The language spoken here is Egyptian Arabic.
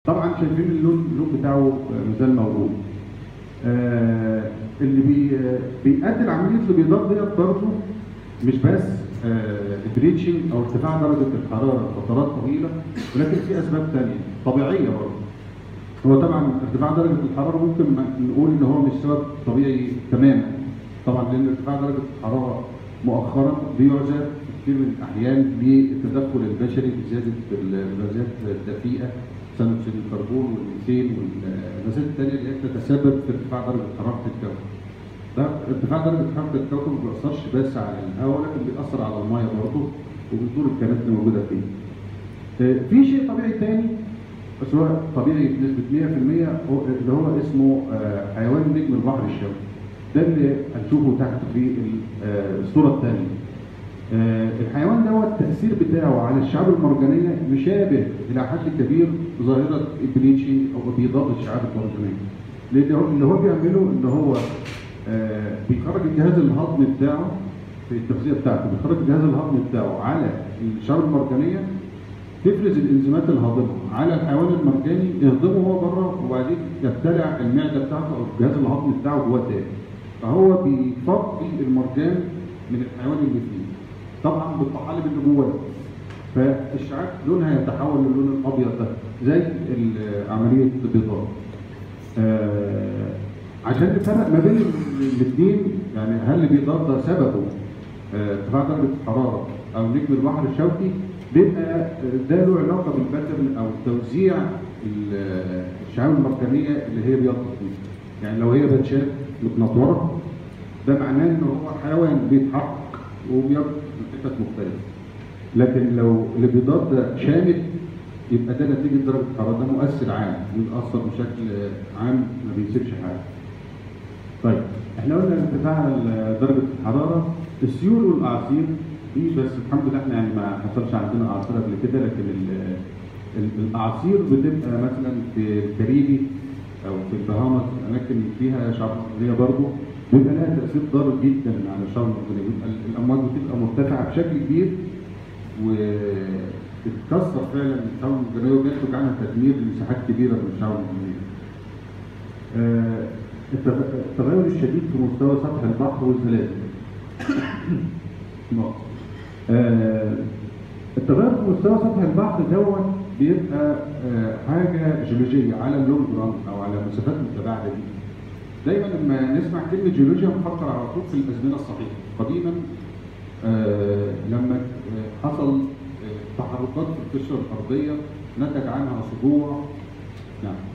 طبعا شايفين اللون اللون بتاعه مازال موجود آه اللي بي بيؤدي لعمليه الابيضات ديت برضه مش بس آه البريتشنج او ارتفاع درجه الحراره لفترات طويله ولكن في اسباب ثانيه طبيعيه برضه هو طبعا ارتفاع درجه الحراره ممكن نقول ان هو مش سبب طبيعي تماما طبعا لان ارتفاع درجه الحراره مؤخرا بيعزى في كثير من الاحيان بالتدخل البشري بزياده الغازات الدفيئه ثاني اكسيد الكربون والميثين والغازات الثانيه اللي هي بتتسبب في ارتفاع درجه حراره الكوكب. ده ارتفاع درجه حراره الكوكب ما بيأثرش بس على الهواء لكن بيأثر على الميه برضه وبتدور الكائنات اللي موجوده فيه. في شيء طبيعي ثاني بس هو طبيعي بنسبه 100% هو اللي هو اسمه حيوان نجم البحر الشوكي. ده اللي هنشوفه تحت في الصوره الثانيه. الحيوان دوت التاثير بتاعه على الشعاب المرجانيه يشابه الى حد كبير ظاهره البليتشي او ابيضات الشعاب المرجانيه. لان هو اللي هو بيعمله ان هو بيخرج الجهاز الهضمي بتاعه في التغذيه بتاعته بيخرج الجهاز الهضمي بتاعه على الشعاب المرجانيه تفرز الانزيمات الهاضمه على الحيوان المرجاني يهضمه هو بره وبعدين يبتلع المعده بتاعته او الجهاز الهضمي بتاعه جواه تاني. فهو بيفضي المرجان من الحيوان اللي فيه. طبعا بالطحالب اللي جواه فالشعاب لونها يتحول للون الابيض ده زي عمليه البيضاء آه عشان نفرق ما بين الاثنين يعني هل البيضاء ده سببه ارتفاع آه درجه الحراره او نجم البحر الشوكي بيبقى ده له علاقه بالباترن او توزيع الشعاب المركبيه اللي هي بيضت فيه يعني لو هي باتشات متنطوره ده معناه ان هو حيوان بيتحرك وبيض حتت مختلفه لكن لو الابيضات ده شامل يبقى ده نتيجه درجه الحراره ده مؤثر عام بيتاثر بشكل عام ما بيسيبش حاجه. طيب احنا قلنا ارتفاع درجه الحراره السيول والاعاصير دي بس الحمد لله احنا يعني ما حصلش عندنا اعاصير قبل كده لكن ال ال الاعاصير بتبقى مثلا في الكاريبي او في البهامس اماكن فيها شعاب مرجانيه برضه بيبقى لها تاثير ضار جدا على الشعاب المرجانيه بيبقى الامواج بتبقى مرتفعه بشكل كبير وتتكسر فعلا الشعاب المرجانيه وبينتج عنها تدمير لمساحات كبيره من الشعاب المرجانيه. آه التغير الشديد في مستوى سطح البحر والزلازل. آه التغير في مستوى سطح البحر دوت بيبقى آه حاجه جيولوجيه على اللونج ران او على مسافات متباعده دي. دايما لما نسمع كلمه جيولوجيا بنفكر على طول في الازمنه الصحيحه. قديما آه لما حصل آه تحركات في القشره الارضيه نتج عنها صدوع نعم